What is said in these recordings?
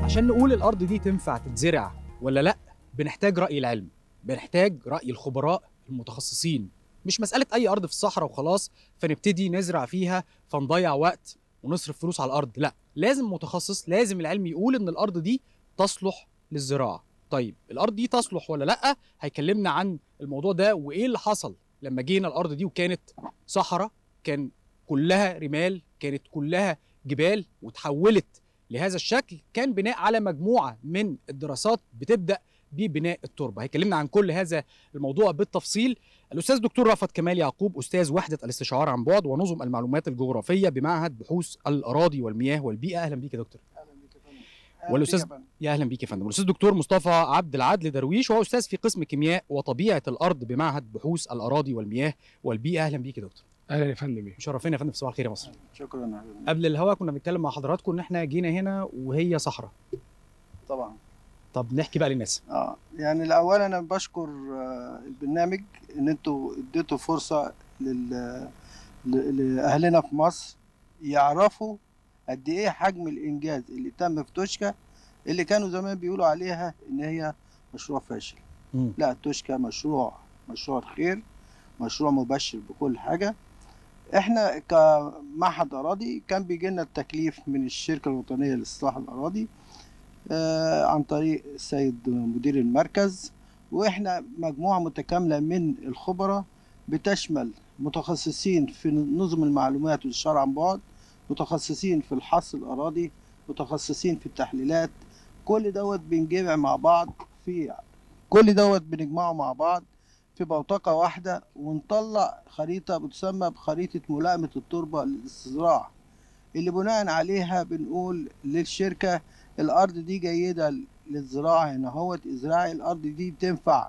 عشان نقول الارض دي تنفع تتزرع ولا لا بنحتاج راي العلم بنحتاج راي الخبراء المتخصصين مش مساله اي ارض في الصحراء وخلاص فنبتدي نزرع فيها فنضيع وقت ونصرف فلوس على الارض لا لازم متخصص لازم العلم يقول ان الارض دي تصلح للزراعه طيب الارض دي تصلح ولا لا هيكلمنا عن الموضوع ده وايه اللي حصل لما جينا الارض دي وكانت صحراء كان كلها رمال كانت كلها جبال وتحولت لهذا الشكل كان بناء على مجموعه من الدراسات بتبدا ببناء التربه هيكلمنا عن كل هذا الموضوع بالتفصيل الاستاذ دكتور رأفت كمال يعقوب استاذ وحده الاستشعار عن بعد ونظم المعلومات الجغرافيه بمعهد بحوث الاراضي والمياه والبيئه اهلا بيك يا دكتور اهلا بيك يا فندم أهلا والأستاذ- بيك يا فندم. يا اهلا بيك يا فندم الاستاذ دكتور مصطفى عبد العدل درويش وهو استاذ في قسم كيمياء وطبيعه الارض بمعهد بحوث الاراضي والمياه والبيئه اهلا بيك يا دكتور اهلا يا فندم مشرفين يا فندم في صباح الخير يا مصر شكرا يا حبيبي قبل الهوا كنا بنتكلم مع حضراتكم ان احنا جينا هنا وهي صحراء طبعا طب نحكي بقى للناس اه يعني الاول انا بشكر آه، البرنامج ان انتوا اديتوا فرصه لل ل- لاهلنا في مصر يعرفوا قد ايه حجم الانجاز اللي تم في توشكا اللي كانوا زمان بيقولوا عليها ان هي مشروع فاشل مم. لا توشكا مشروع مشروع خير مشروع مبشر بكل حاجه احنا كمعهد اراضي كان بيجي لنا التكليف من الشركه الوطنيه لاصلاح الاراضي آه، عن طريق السيد مدير المركز واحنا مجموعه متكامله من الخبراء بتشمل متخصصين في نظم المعلومات والشرع عن بعد متخصصين في الحص الاراضي متخصصين في التحليلات كل دوت بنجمع مع بعض في كل دوت بنجمعه مع بعض في بوتقة واحدة ونطلع خريطة بتسمى بخريطة ملائمة التربة للزراعة اللي بناء عليها بنقول للشركة الأرض دي جيدة للزراعة هنا هوت ازرعي الأرض دي تنفع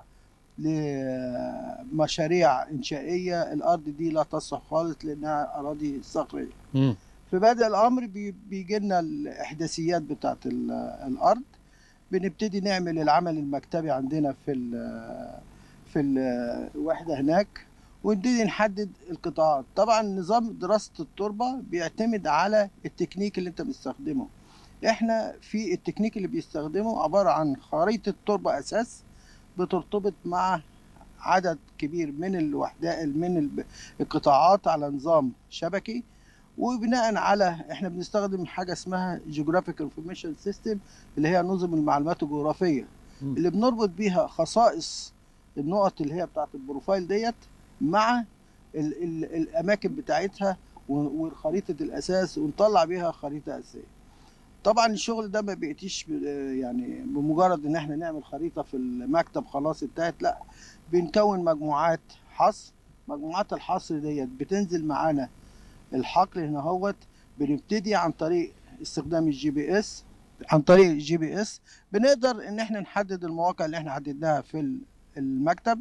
لمشاريع إنشائية الأرض دي لا تصلح خالص لأنها أراضي صخرية مم. في بدء الامر بي- بيجي لنا الاحداثيات بتاعت ال- الارض بنبتدي نعمل العمل المكتبي عندنا في ال- في الوحده هناك ونبتدي نحدد القطاعات طبعا نظام دراسه التربه بيعتمد على التكنيك اللي انت بتستخدمه احنا في التكنيك اللي بيستخدمه عباره عن خريطه تربه اساس بترتبط مع عدد كبير من الوحدات من الب- القطاعات على نظام شبكي وبناء على احنا بنستخدم حاجه اسمها جيوغرافيك انفورميشن سيستم اللي هي نظم المعلومات الجغرافيه مم. اللي بنربط بيها خصائص النقط اللي هي بتاعت البروفايل ديت مع ال ال الاماكن بتاعتها و- وخريطه الاساس ونطلع بيها خريطه اساسيه طبعا الشغل ده ما بيأتيش ب- يعني بمجرد ان احنا نعمل خريطه في المكتب خلاص انتهت لا بنكون مجموعات حصر مجموعات الحصر ديت بتنزل معانا الحقل هنا هوت بنبتدي عن طريق استخدام الجي بي اس عن طريق الجي بي اس بنقدر ان احنا نحدد المواقع اللي احنا حددناها في ال- المكتب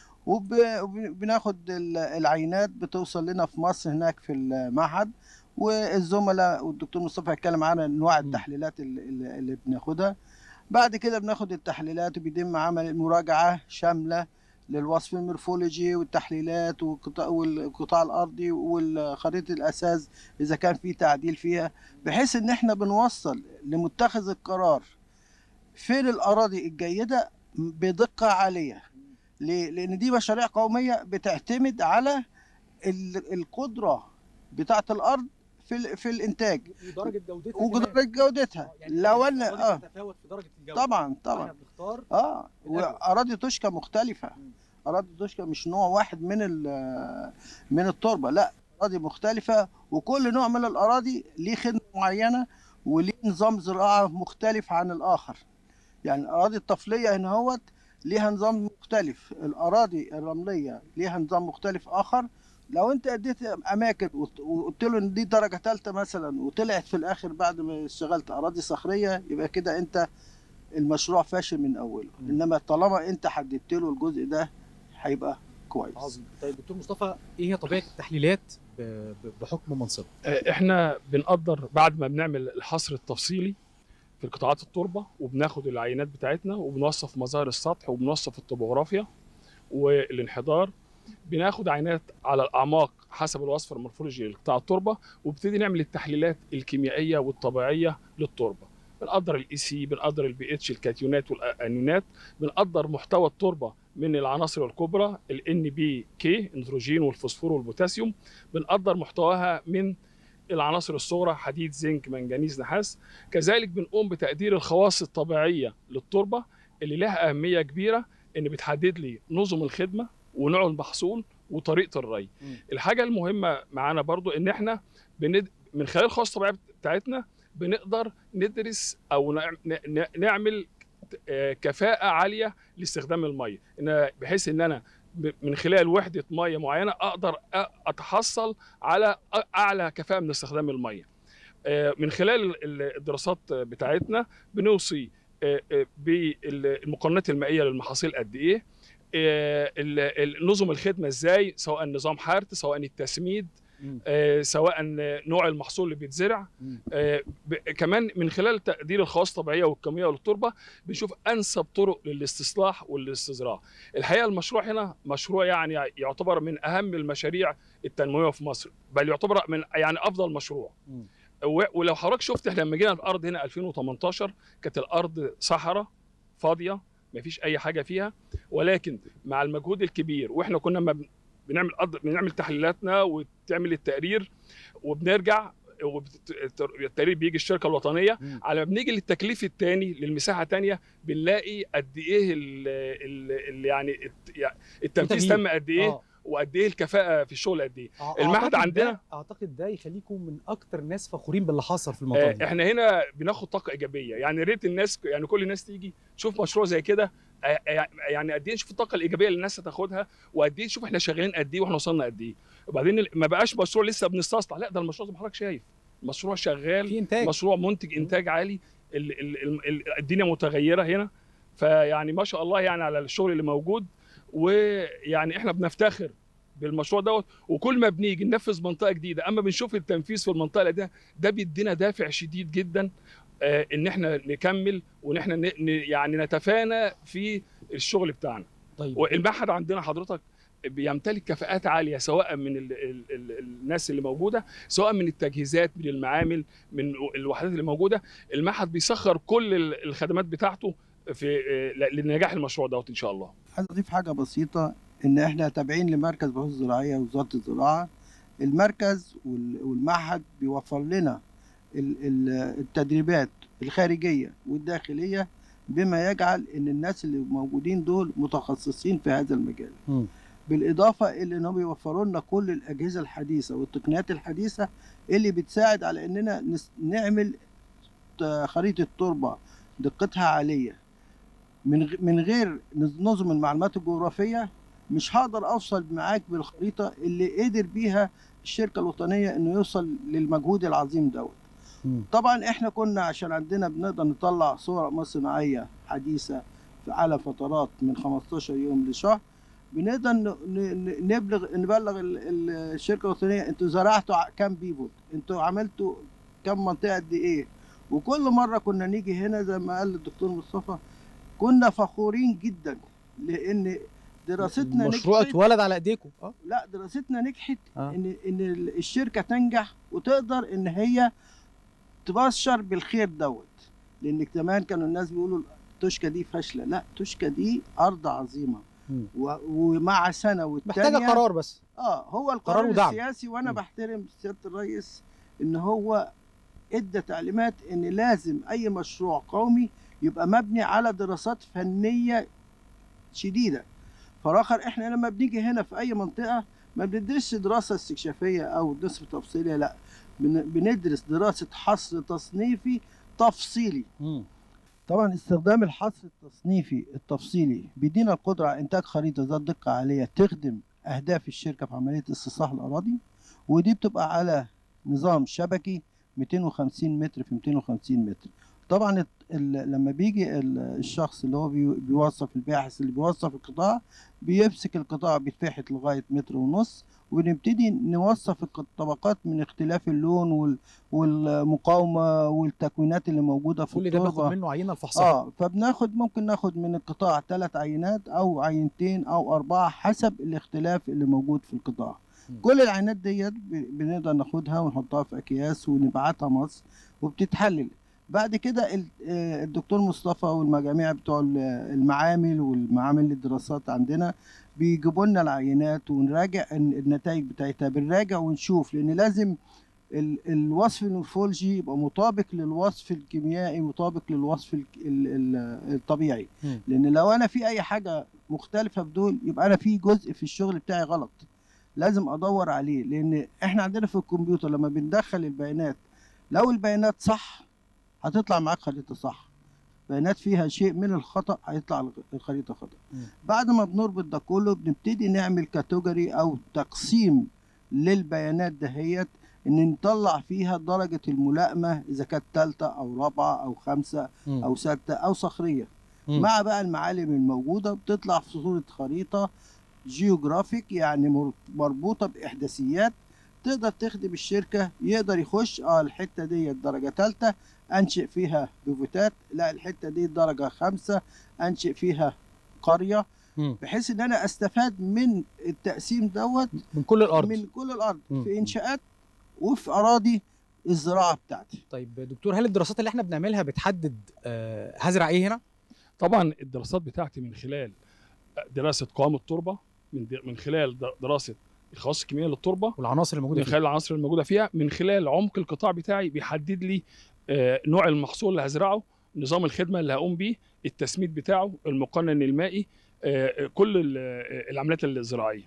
وب- وبناخد ال- العينات بتوصل لنا في مصر هناك في المعهد والزملاء والدكتور مصطفى هيتكلم عن انواع مم. التحليلات اللي, اللي اللي بناخدها بعد كده بناخد التحليلات وبيتم عمل مراجعه شامله للوصف المورفولوجي والتحليلات والقطاع, والقطاع الارضي والخريطه الاساس اذا كان في تعديل فيها بحيث ان احنا بنوصل لمتخذ القرار فين الاراضي الجيده بدقه عاليه ليه؟ لان دي مشاريع قوميه بتعتمد على ال- القدره بتاعه الارض في ال- في الانتاج ودرجه جودتها ودرجه جودتها لو ان اه تتفاوت في درجه الجوده طبعا طبعا بنختار اه الأجود. واراضي توشكا مختلفه مم. اراضي توشكا مش نوع واحد من ال- من التربه لا اراضي مختلفه وكل نوع من الاراضي ليه خدمه معينه وليه نظام زراعه مختلف عن الاخر يعني الاراضي الطفليه هنا هوت ليها نظام مختلف الاراضي الرمليه ليها نظام مختلف اخر لو انت اديت اماكن وت- وقلت له ان دي درجه ثالثه مثلا وطلعت في الاخر بعد ما اشتغلت اراضي صخريه يبقى كده انت المشروع فاشل من اوله مم. انما طالما انت حددت له الجزء ده هيبقى كويس عظيم طيب دكتور مصطفى ايه هي طبيعه التحليلات ب- ب- بحكم منصب آه، احنا بنقدر بعد ما بنعمل الحصر التفصيلي في القطاعات التربه وبناخد العينات بتاعتنا وبنوصف مظاهر السطح وبنوصف الطبوغرافيا والانحدار بناخد عينات على الاعماق حسب الوصف المورفولوجي لقطاع التربه وبنبتدي نعمل التحليلات الكيميائيه والطبيعيه للتربه بنقدر الاي سي بنقدر البي اتش الكاتيونات والانيونات بنقدر محتوى التربه من العناصر الكبرى الان بي كي النيتروجين والفوسفور والبوتاسيوم بنقدر محتواها من العناصر الصغرى حديد زنك منجنيز نحاس كذلك بنقوم بتقدير الخواص الطبيعيه للتربه اللي لها اهميه كبيره ان بتحدد لي نظم الخدمه ونوع المحصول وطريقه الري مم. الحاجه المهمه معانا برضو ان احنا بند... من خلال الخواص الطبيعيه بتاعتنا بنقدر ندرس او نعم- ن- نعمل آه، كفاءه عاليه لاستخدام الميه ان بحيث ان انا ب- من خلال وحده ميه معينه اقدر أ- اتحصل على أ- اعلى كفاءه من استخدام الميه آه، من خلال ال- الدراسات بتاعتنا بنوصي آه، آه، بالمقارنات المائيه للمحاصيل قد ايه آه، ال- ال- نظم الخدمه ازاي سواء نظام حارت سواء التسميد مم. آه، سواء نوع المحصول اللي بيتزرع مم. آه، ب- كمان من خلال تقدير الخواص الطبيعيه والكيميائيه للتربه بنشوف انسب طرق للاستصلاح والاستصدراء. الحقيقه المشروع هنا مشروع يعني يعتبر من اهم المشاريع التنمويه في مصر بل يعتبر من يعني افضل مشروع. مم. و- ولو حضرتك شفت احنا لما جينا الارض هنا 2018 كانت الارض صحراء فاضيه ما فيش اي حاجه فيها ولكن مع المجهود الكبير واحنا كنا ما بن- بنعمل أرض بنعمل تحليلاتنا وتعمل التقرير وبنرجع وبت- التقرير بيجي الشركه الوطنيه مم. على ما بنيجي للتكليف الثاني للمساحه الثانيه بنلاقي قد ايه ال ال ال يعني الت- يعني التنفيذ تغيير. تم قد ايه آه. وقد ايه الكفاءه في الشغل قد ايه أع- المعهد أعتقد عندنا- ده اعتقد ده يخليكم من اكتر ناس فخورين باللي حصل في المنطقه آه، دي احنا هنا بناخد طاقه ايجابيه يعني يا ريت الناس يعني كل الناس تيجي تشوف مشروع زي كده آه، آه، يعني قد ايه نشوف الطاقه الايجابيه اللي الناس هتاخدها وقد ايه نشوف احنا شغالين قد ايه واحنا وصلنا قد ايه وبعدين ال- ما بقاش مشروع لسه بنستصلح لا ده المشروع زي ما حضرتك شايف مشروع شغال في انتاج مشروع منتج انتاج عالي ال- ال- ال- ال- الدنيا متغيره هنا فيعني ما شاء الله يعني على الشغل اللي موجود ويعني احنا بنفتخر بالمشروع دوت وكل ما بنيجي ننفذ منطقه جديده اما بنشوف التنفيذ في المنطقه دي ده بيدينا دافع شديد جدا آه، ان احنا نكمل وان احنا ن- ن- يعني نتفانى في الشغل بتاعنا طيب والمعهد عندنا حضرتك بيمتلك كفاءات عاليه سواء من ال ال ال الناس اللي موجوده سواء من التجهيزات من المعامل من الوحدات اللي موجوده المعهد بيسخر كل ال- الخدمات بتاعته في آه، لنجاح المشروع دوت ان شاء الله عايز اضيف حاجه بسيطه ان احنا تابعين لمركز بحوث الزراعيه وزاره الزراعه المركز وال- والمعهد بيوفر لنا ال- ال- التدريبات الخارجيه والداخليه بما يجعل ان الناس اللي موجودين دول متخصصين في هذا المجال مم. بالاضافه الى انهم بيوفروا لنا كل الاجهزه الحديثه والتقنيات الحديثه اللي بتساعد على اننا نس- نعمل ت- خريطه تربه دقتها عاليه من غ- من غير نز- نظم المعلومات الجغرافيه مش هقدر اوصل معاك بالخريطه اللي قدر بيها الشركه الوطنيه انه يوصل للمجهود العظيم دوت مم. طبعا احنا كنا عشان عندنا بنقدر نطلع صور أقمار صناعيه حديثه في على فترات من 15 يوم لشهر بنقدر ن- ن- نبلغ نبلغ ال- ال- الشركه الوطنيه انتوا زرعتوا ع- كام بيفوت انتوا عملتوا كام منطقه قد ايه وكل مره كنا نيجي هنا زي ما قال الدكتور مصطفى كنا فخورين جدا لان دراستنا المشروع نجحت اتولد على ايديكم اه لا دراستنا نجحت آه. ان ان ال- الشركه تنجح وتقدر ان هي تبشر بالخير دوت لان زمان كانوا الناس بيقولوا توشكا دي فاشله لا توشكا دي ارض عظيمه مم. و- ومع سنه والتانيه محتاجه قرار بس اه هو قرار القرار ودعم. السياسي وانا مم. بحترم سياده الرئيس ان هو ادى تعليمات ان لازم اي مشروع قومي يبقى مبني على دراسات فنيه شديده فراخر احنا لما بنيجي هنا في اي منطقه ما بندرسش دراسه استكشافيه او نصف تفصيليه لا بن- بندرس دراسه حصر تصنيفي تفصيلي مم. طبعا استخدام الحصر التصنيفي التفصيلي بيدينا القدرة على إنتاج خريطة ذات دقة عالية تخدم أهداف الشركة في عملية استصلاح الأراضي ودي بتبقى على نظام شبكي 250 متر في 250 متر طبعا الت- ال- لما بيجي ال- الشخص اللي هو بي- بيوظف الباحث اللي بيوظف القطاع بيمسك القطاع بيتفحت لغاية متر ونص ونبتدي نوصف الق- الطبقات من اختلاف اللون وال- والمقاومة والتكوينات اللي موجودة في كل ده التربة باخد منه عينه لفحصها اه فبناخد ممكن ناخد من القطاع ثلاث عينات او عينتين او اربعه حسب الاختلاف اللي موجود في القطاع م. كل العينات ديت ب- بنقدر ناخدها ونحطها في اكياس ونبعتها مصر وبتتحلل بعد كده ال- آه، الدكتور مصطفى والمجاميع بتوع ال- المعامل والمعامل للدراسات عندنا بيجيبوا لنا العينات ونراجع الن- النتائج بتاعتها بنراجع ونشوف لان لازم ال- الوصف المورفولوجي يبقى مطابق للوصف الكيميائي مطابق للوصف ال- ال- ال- الطبيعي مم. لان لو انا في اي حاجه مختلفه بدول يبقى انا في جزء في الشغل بتاعي غلط لازم ادور عليه لان احنا عندنا في الكمبيوتر لما بندخل البيانات لو البيانات صح هتطلع معاك خريطه صح بيانات فيها شيء من الخطا هيطلع الغ- الخريطه خطا مم. بعد ما بنربط ده كله بنبتدي نعمل كاتيجوري او تقسيم للبيانات دهيت ان نطلع فيها درجه الملائمه اذا كانت ثالثه او رابعه او خمسه مم. او سادسه او صخريه مم. مع بقى المعالم الموجوده بتطلع في صوره خريطه جيوغرافيك يعني مر- مربوطه باحداثيات تقدر تخدم الشركه يقدر يخش اه الحته دي درجه ثالثه انشئ فيها بيفوتات لا الحته دي درجه خمسه انشئ فيها قريه مم. بحيث ان انا استفاد من التقسيم دوت من كل الارض من كل الارض مم. في انشاءات وفي اراضي الزراعه بتاعتي طيب دكتور هل الدراسات اللي احنا بنعملها بتحدد آه هزرع ايه هنا طبعا الدراسات بتاعتي من خلال دراسه قوام التربه من د- من خلال د- دراسه الخواص الكيميائيه للتربه والعناصر الموجوده من فيها خلال العناصر الموجوده فيها من خلال عمق القطاع بتاعي بيحدد لي آه، نوع المحصول اللي هزرعه نظام الخدمه اللي هقوم بيه التسميد بتاعه المقنن المائي آه، كل ال- آه، العمليات الزراعيه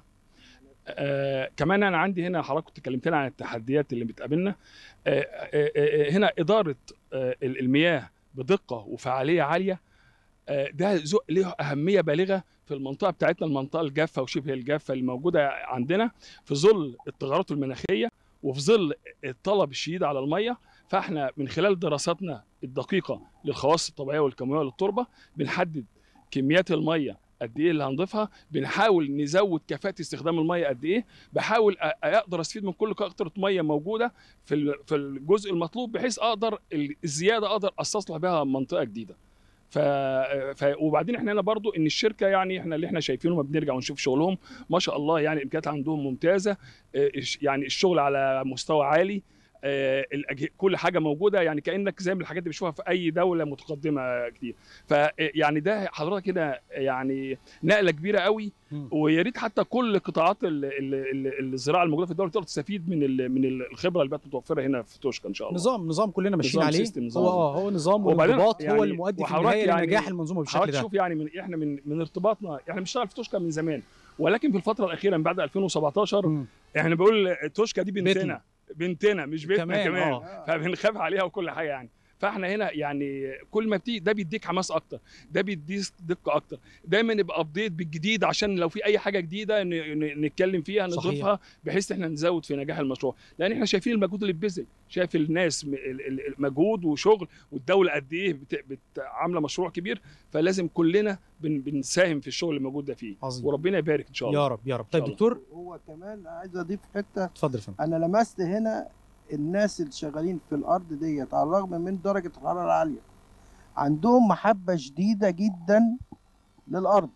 آه كمان انا عندي هنا حضرتك كنت كلمتنا عن التحديات اللي بتقابلنا آه آه آه هنا اداره آه المياه بدقه وفعاليه عاليه آه ده ذو- له اهميه بالغه في المنطقه بتاعتنا المنطقه الجافه وشبه الجافه اللي موجوده عندنا في ظل التغيرات المناخيه وفي ظل الطلب الشديد على الميه فاحنا من خلال دراساتنا الدقيقه للخواص الطبيعيه والكيميائيه للتربه بنحدد كميات الميه قد ايه اللي هنضيفها بنحاول نزود كفاءه استخدام الميه قد ايه بحاول أ- اقدر استفيد من كل قطره ميه موجوده في ال- في الجزء المطلوب بحيث اقدر ال- الزياده اقدر استصلح بها منطقه جديده ف... ف... وبعدين احنا هنا برضو ان الشركه يعني احنا اللي احنا شايفينهم لما بنرجع ونشوف شغلهم ما شاء الله يعني الامكانيات عندهم ممتازه اه، الش- يعني الشغل على مستوى عالي اه، الأجه- كل حاجه موجوده يعني كانك زي من الحاجات اللي بتشوفها في اي دوله متقدمه كتير فيعني ده حضرتك كده يعني نقله كبيره قوي مم. ويا ريت حتى كل قطاعات ال- ال- ال- الزراعه الموجوده في الدوله تقدر تستفيد من ال- من الخبره اللي بقت متوفره هنا في توشكا ان شاء الله نظام نظام كلنا ماشيين نظام عليه سيستم، نظام. هو اه هو نظام وبعدين والانضباط يعني هو اللي مؤدي في وحضرتك النهايه يعني لنجاح المنظومه بالشكل حضرتك ده تشوف يعني من احنا من من ارتباطنا احنا بنشتغل في توشكا من زمان ولكن في الفتره الاخيره من بعد 2017 مم. احنا بنقول توشكا دي بيتنا. بنتنا بنتنا مش بيتنا كمان، كمان, آه. كمان. فبنخاف عليها وكل حاجه يعني فاحنا هنا يعني كل ما بتيجي ده بيديك حماس اكتر ده بيديك دقه اكتر دايما نبقى ابديت بالجديد عشان لو في اي حاجه جديده ن- ن- نتكلم فيها صحيح. نضيفها بحيث احنا نزود في نجاح المشروع لان احنا شايفين المجهود اللي بيبذل شايف الناس م- ال- ال- المجهود وشغل والدوله قد ايه بت- بت- عامله مشروع كبير فلازم كلنا بن- بنساهم في الشغل اللي موجود ده فيه عظيم وربنا يبارك ان شاء الله يا رب يا رب طيب شاء الله. دكتور هو كمان عايز اضيف حته اتفضل يا فندم انا لمست هنا الناس اللي شغالين في الارض ديت على الرغم من درجه الحراره العاليه عندهم محبه شديده جدا للارض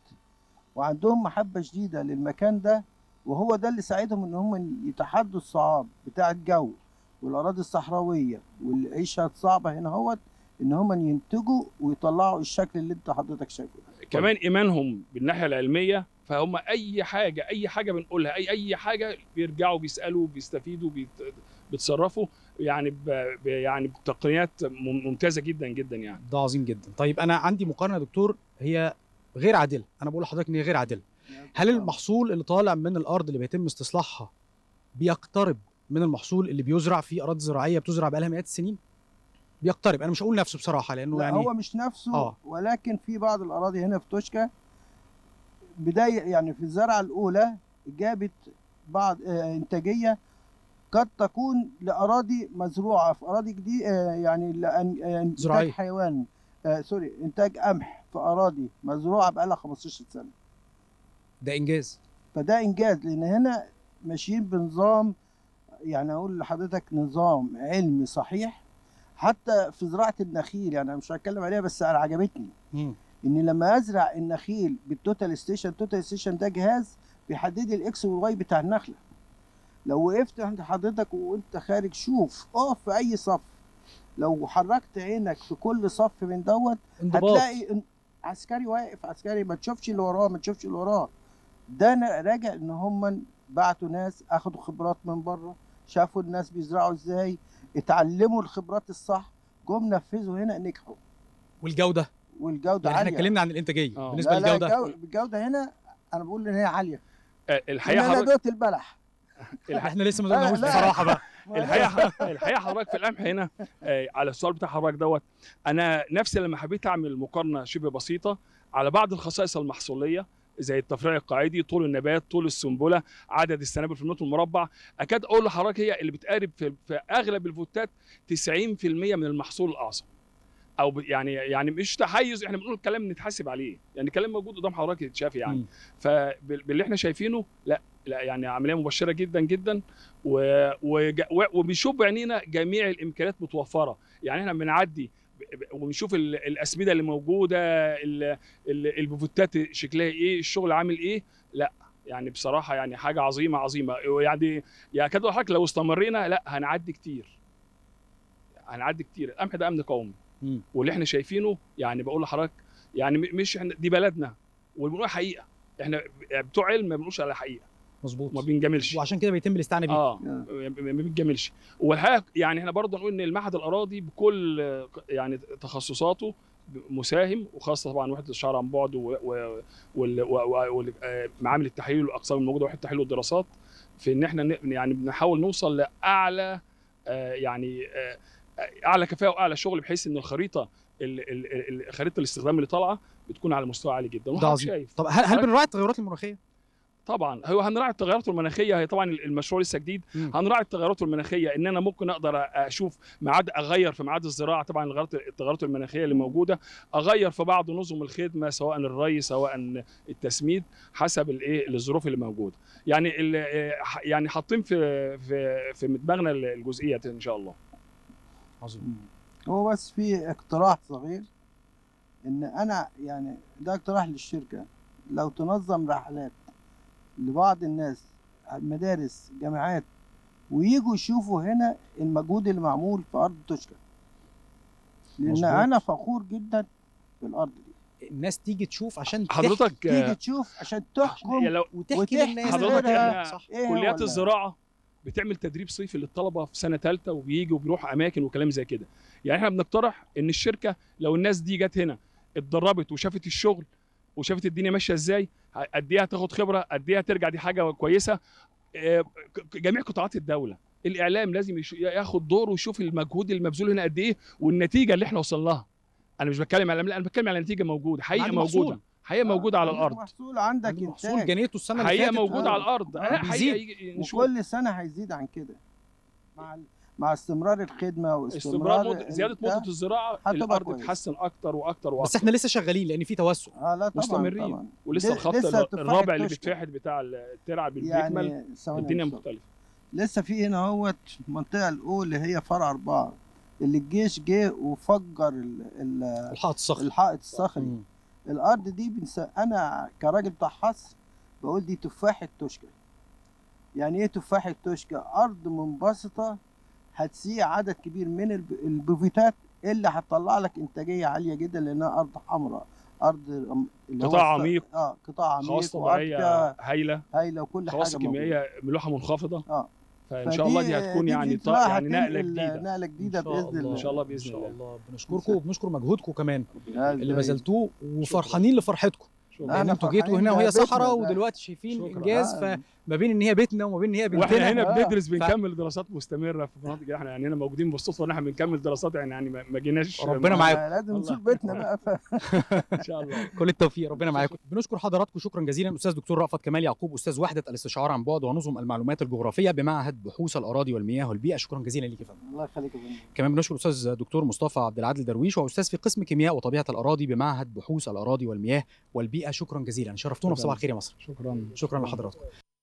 وعندهم محبه شديده للمكان ده وهو ده اللي ساعدهم ان هم يتحدوا الصعاب بتاع الجو والاراضي الصحراويه والعيشه الصعبه هنا هوت ان هم ينتجوا ويطلعوا الشكل اللي انت حضرتك شايفه ده. كمان ايمانهم بالناحيه العلميه فهم اي حاجه اي حاجه بنقولها اي اي حاجه بيرجعوا بيسالوا بيستفيدوا بيت بيتصرفوا يعني ب ب- يعني بتقنيات مم- ممتازه جدا جدا يعني ده عظيم جدا طيب انا عندي مقارنه يا دكتور هي غير عادله انا بقول لحضرتك ان هي غير عادله هل المحصول اللي طالع من الارض اللي بيتم استصلاحها بيقترب من المحصول اللي بيزرع في اراضي زراعيه بتزرع بقالها مئات السنين بيقترب انا مش هقول نفسه بصراحه لانه لا يعني هو مش نفسه آه. ولكن في بعض الاراضي هنا في توشكا بدايه يعني في الزرعه الاولى جابت بعض آه، انتاجيه قد تكون لاراضي مزروعه في اراضي جديده يعني لأن- آه، انتاج زراعية. حيوان آه سوري انتاج قمح في اراضي مزروعه بقالها 15 سنه ده انجاز فده انجاز لان هنا ماشيين بنظام يعني اقول لحضرتك نظام علمي صحيح حتى في زراعه النخيل يعني انا مش هتكلم عليها بس انا عجبتني مم. ان لما ازرع النخيل بالتوتال ستيشن التوتال ستيشن ده جهاز بيحدد لي الاكس والواي بتاع النخله لو وقفت عند حضرتك وانت خارج شوف اقف في اي صف لو حركت عينك في كل صف من دوت انضباط هتلاقي إن- عسكري واقف عسكري ما تشوفش اللي وراه ما تشوفش اللي وراه ده أنا راجع ان هم بعتوا ناس اخدوا خبرات من بره شافوا الناس بيزرعوا ازاي اتعلموا الخبرات الصح جم نفذوا هنا نجحوا والجوده والجوده يعني احنا عاليه اتكلمنا عن الانتاجيه آه. بالنسبه لا لا للجوده الجو- الجوده هنا انا بقول ان هي عاليه آه، الحقيقه انا حضرتك دوت البلح الحقيقة- احنا لسه ما لا، قلناهوش لا. بصراحه بقى الحقيقه الحقيقه حضرتك في القمح هنا آه، على السؤال بتاع حضرتك دوت انا نفسي لما حبيت اعمل مقارنه شبه بسيطه على بعض الخصائص المحصوليه زي التفريع القاعدي طول النبات طول السنبله عدد السنابل في المتر المربع اكاد اقول لحضرتك هي اللي بتقارب في, في اغلب الفوتات 90% من المحصول الاعظم او ب- يعني يعني مش تحيز احنا بنقول الكلام نتحاسب عليه يعني الكلام موجود قدام حضرتك يتشاف يعني مم. فباللي احنا شايفينه لا لا يعني عمليه مبشره جدا جدا و- وج- و- وبنشوف بعينينا جميع الامكانيات متوفره يعني احنا بنعدي ب- ب- ونشوف ال- الاسمده اللي موجوده ال- ال- البوفتات شكلها ايه الشغل عامل ايه لا يعني بصراحه يعني حاجه عظيمه عظيمه يعني يعني كده حضرتك لو استمرينا لا هنعدي كتير هنعدي كتير القمح ده امن قومي مم. واللي احنا شايفينه يعني بقول لحضرتك يعني م- مش احنا دي بلدنا وبنقول حقيقه احنا بتوع علم ما بنقولش على حقيقه مظبوط ما بنجاملش وعشان كده بيتم الاستعانه بيه اه ما ما بنجاملش والحقيقه يعني احنا برضه نقول ان المعهد الاراضي بكل آه، يعني تخصصاته مساهم وخاصه طبعا وحده الشعر عن بعد ومعامل التحليل والاقسام الموجوده وحده التحليل والدراسات في ان احنا ن- يعني بنحاول نوصل لاعلى آه، يعني آه، اعلى كفاءه واعلى شغل بحيث ان الخريطه ال- ال- ال- خريطه الاستخدام اللي طالعه بتكون على مستوى عالي جدا ده وحضرتك عظيم شايف طب هل هل بنراعي التغيرات المناخيه؟ طبعا هو هنراعي التغيرات المناخيه هي طبعا المشروع لسه جديد مم. هنراعي التغيرات المناخيه ان انا ممكن اقدر اشوف ميعاد اغير في ميعاد الزراعه طبعا الغيرات- التغيرات المناخيه اللي موجوده اغير في بعض نظم الخدمه سواء الري سواء التسميد حسب الايه الظروف اللي موجوده يعني ال- يعني حاطين في في في دماغنا الجزئيه دي ان شاء الله عظيم هو بس في اقتراح صغير ان انا يعني ده اقتراح للشركه لو تنظم رحلات لبعض الناس مدارس جامعات ويجوا يشوفوا هنا المجهود اللي معمول في ارض توشكا لان مظبوط. انا فخور جدا بالارض دي الناس تيجي تشوف عشان تحكي حضرتك تيجي تشوف عشان تحكم يعني لو وتحكي وتحكي للناس حضرتك غيرها. إحنا صح ايه كليات ولا- الزراعه بتعمل تدريب صيفي للطلبه في سنه ثالثه وبيجي وبيروح اماكن وكلام زي كده يعني احنا بنقترح ان الشركه لو الناس دي جت هنا اتدربت وشافت الشغل وشافت الدنيا ماشيه ازاي قد ايه هتاخد خبره قد ايه هترجع دي حاجه كويسه آه، ك- جميع قطاعات الدوله الاعلام لازم يش- ياخد دوره ويشوف المجهود المبذول هنا قد ايه والنتيجه اللي احنا وصلنا لها انا مش بتكلم على لا انا بتكلم على نتيجه موجوده حقيقه عندي موجوده محصول. حقيقه موجوده على عندك الارض محصول عندك عندي محصول انتاج جنيته السنه اللي حقيقه فاتت موجوده آه. على الارض آه. لا حقيقه بيزيد. يجي نشوف وكل سنه هيزيد عن كده مع ال- مع استمرار الخدمه استمرار واستمرار مد... زياده البتاع. مده الزراعه هتبقى الارض كويس. تتحسن اكتر واكتر واكتر بس احنا لسه شغالين لان في توسع اه لا طبعا مستمرين. طبعا ولسه ل- الخط لسه ال- تفاح الرابع اللي التوشكا. بيتفحت بتاع الترعه بيكمل يعني ثواني الدنيا يا أستاذ. مختلفه لسه في هنا اهوت المنطقه الاولى اللي هي فرع اربعه اللي الجيش جه وفجر ال- ال- الحائط الصخري الحائط الصخري مم. الارض دي بنس... انا كراجل بتاع حصر بقول دي تفاحه توشكا يعني ايه تفاحه توشكا ارض منبسطه هتسيع عدد كبير من الب... البوفيتات اللي هتطلع لك انتاجيه عاليه جدا لانها ارض حمراء ارض اللي هو قطاع الص- عميق. اه قطاع عميق خواص وارض طبيعيه فيها هايله هايله وكل خواص حاجه موجودة. كيميائيه ملوحه منخفضه اه فان شاء الله دي هتكون يعني طا... يعني نقله جديده نقله جديده إن شاء باذن الله. الله إن شاء الله بإذن ان شاء الله. الله بنشكركم وبنشكر مجهودكم كمان آه، اللي زي- بذلتوه وفرحانين لفرحتكم شكراً. أنا لان انتوا جيتوا فرحانين هنا ده وهي بيتنا صحراء ده. ودلوقتي شايفين شكراً. انجاز آه. فما بين ان هي بيتنا وما بين ان هي واحنا بنتنا هنا آه. بندرس ف- بنكمل دراسات مستمره في مناطق احنا يعني هنا موجودين بالصدفه ان احنا بنكمل دراسات يعني يعني ما ما جيناش ربنا ما- معاكم. آه، لازم الله. نشوف بيتنا بقى ف... ان شاء الله كل التوفيق ربنا معاكم بنشكر حضراتكم شكرا جزيلا استاذ دكتور رأفت كمال يعقوب استاذ وحده الاستشعار عن بعد ونظم المعلومات الجغرافيه بمعهد بحوث الاراضي والمياه والبيئه شكرا جزيلا ليك يا فندم الله يخليك يا فندم كمان بنشكر الاستاذ دكتور مصطفى عبد العادل درويش واستاذ في قسم كيمياء وطبيعه الاراضي بمعهد بحوث الاراضي والمياه والبيئه شكرا جزيلا شرفتونا في شكراً. صباح الخير يا مصر شكرا شكرا لحضراتكم